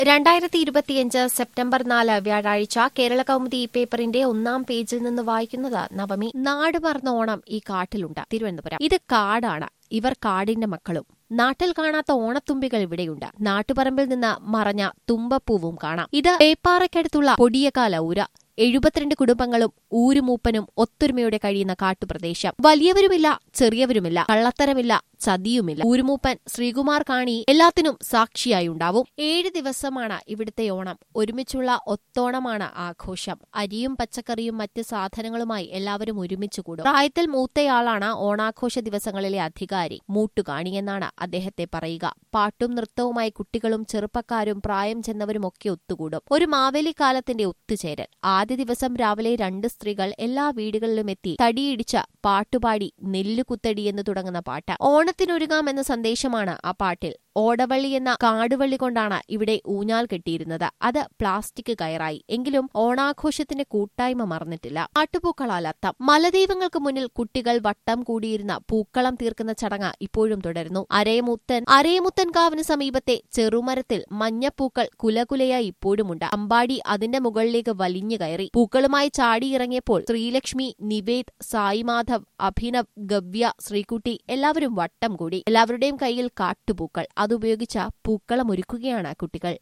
രണ്ടായിരത്തി ഇരുപത്തിയഞ്ച് സെപ്റ്റംബർ നാല് വ്യാഴാഴ്ച കേരള കൗമുദി ഈ പേപ്പറിന്റെ ഒന്നാം പേജിൽ നിന്ന് വായിക്കുന്നത് നവമി നാട് മറന്ന ഓണം ഈ കാട്ടിലുണ്ട് തിരുവനന്തപുരം ഇത് കാടാണ് ഇവർ കാടിന്റെ മക്കളും നാട്ടിൽ കാണാത്ത ഓണത്തുമ്പികൾ ഇവിടെയുണ്ട് നാട്ടുപറമ്പിൽ നിന്ന് മറഞ്ഞ തുമ്പപ്പൂവും കാണാം ഇത് പേപ്പാറയ്ക്കടുത്തുള്ള പൊടിയക്കാല ഊര എഴുപത്തിരണ്ട് കുടുംബങ്ങളും ഊരുമൂപ്പനും ഒത്തൊരുമയോടെ കഴിയുന്ന കാട്ടുപ്രദേശം വലിയവരുമില്ല ചെറിയവരുമില്ല കള്ളത്തരമില്ല ചതിയുമില്ല ഊരുമൂപ്പൻ ശ്രീകുമാർ കാണി എല്ലാത്തിനും സാക്ഷിയായി ഉണ്ടാവും ഏഴ് ദിവസമാണ് ഇവിടുത്തെ ഓണം ഒരുമിച്ചുള്ള ഒത്തോണമാണ് ആഘോഷം അരിയും പച്ചക്കറിയും മറ്റ് സാധനങ്ങളുമായി എല്ലാവരും ഒരുമിച്ച് കൂടും പ്രായത്തിൽ മൂത്തയാളാണ് ഓണാഘോഷ ദിവസങ്ങളിലെ അധികാരി മൂട്ടുകാണി എന്നാണ് അദ്ദേഹത്തെ പറയുക പാട്ടും നൃത്തവുമായി കുട്ടികളും ചെറുപ്പക്കാരും പ്രായം ചെന്നവരുമൊക്കെ ഒത്തുകൂടും ഒരു മാവേലിക്കാലത്തിന്റെ ഒത്തുചേരൽ ആദ്യ ദിവസം രാവിലെ രണ്ട് സ്ത്രീകൾ എല്ലാ വീടുകളിലും എത്തി തടിയിടിച്ച് പാട്ടുപാടി നെല്ലുകുത്തടി എന്ന് തുടങ്ങുന്ന പാട്ട് ഓണത്തിനൊരുങ്ങാമെന്ന സന്ദേശമാണ് ആ പാട്ടിൽ ഓടവള്ളി എന്ന കാടുവള്ളി കൊണ്ടാണ് ഇവിടെ ഊഞ്ഞാൽ കെട്ടിയിരുന്നത് അത് പ്ലാസ്റ്റിക് കയറായി എങ്കിലും ഓണാഘോഷത്തിന്റെ കൂട്ടായ്മ മറന്നിട്ടില്ല ആട്ടുപൂക്കളാൽ അത്തം മലദൈവങ്ങൾക്ക് മുന്നിൽ കുട്ടികൾ വട്ടം കൂടിയിരുന്ന പൂക്കളം തീർക്കുന്ന ചടങ്ങ് ഇപ്പോഴും തുടരുന്നു അരയമുത്തൻ അരയമുത്തൻ കാവിന് സമീപത്തെ ചെറുമരത്തിൽ മഞ്ഞപ്പൂക്കൾ കുലകുലയായി ഇപ്പോഴുമുണ്ട് അമ്പാടി അതിന്റെ മുകളിലേക്ക് വലിഞ്ഞു കയറി പൂക്കളുമായി ചാടിയിറങ്ങിയപ്പോൾ ശ്രീലക്ഷ്മി നിവേദ് സായിമാധവ് അഭിനവ് ഗവ്യ ശ്രീകുട്ടി എല്ലാവരും വട്ടം കൂടി എല്ലാവരുടെയും കയ്യിൽ കാട്ടുപൂക്കൾ അതുപയോഗിച്ച പൂക്കളം ഒരുക്കുകയാണ് കുട്ടികൾ